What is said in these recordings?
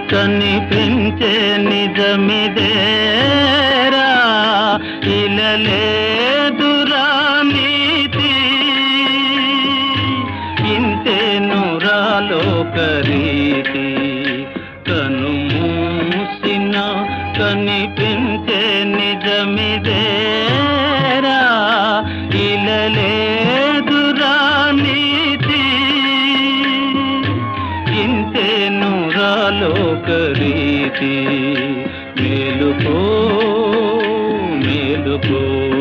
కనిపించే నిజమిదేరా ఇలలేదురా నీతి ఇంతే నురాలోకరీతి కను మూసిన కనిపించే నిజమిదేరా ఇలలేదురా నీతి ఇంతే నురాలోకరీతి మేలుకో మేలుకో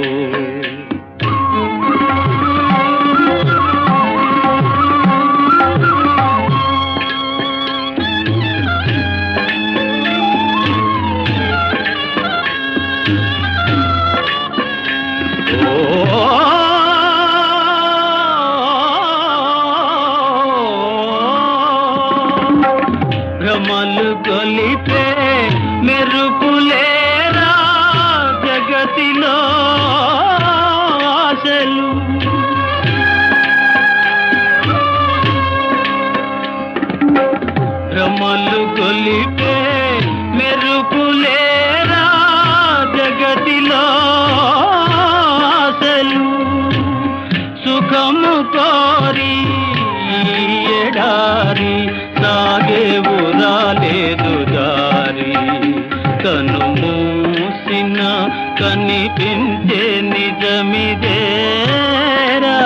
భ్రమలు గొలిపే మెరుపులేరా జగతిలో ఆశలు భ్రమలు గొలిపే మెరుపులేరా జగతిలో ఆశలు సుఖము కోరి ఈ ఎడారి సాగేవు రాలేదు దారి కను మూసిన కనిపించే నిజమిదేరా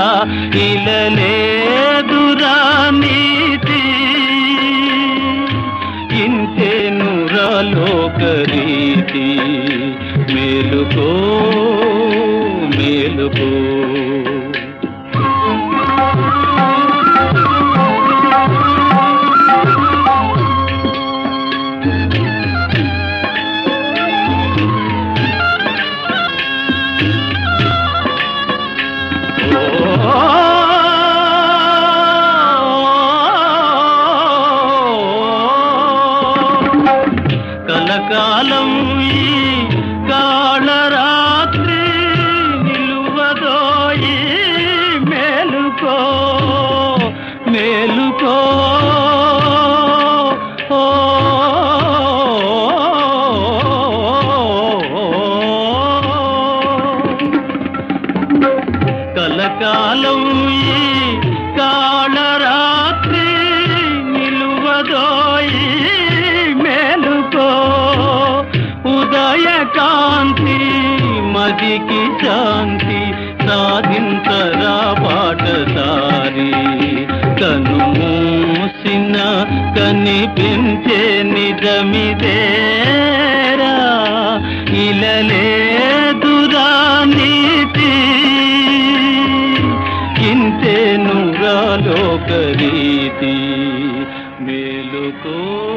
ఇలలేదురా నీతి ఇంతే నురాలోకరీతి మేలుకో మేలుకో కలకాలం ఈ కాళరాత్రి నిలువదోయి మేలుకో మేలుకో ఓ కలకాలం ఈ కాళరాత్రి నిలువదోయి మేలుకో ఉదయ కాంతి మదికి శాంతి సాధించరా బాటసారి కను మూసిన కనిపించే నిజమిదేరా ఇలలేదురా నీతి ఇంతే నురాలోకరీతి మేలుకో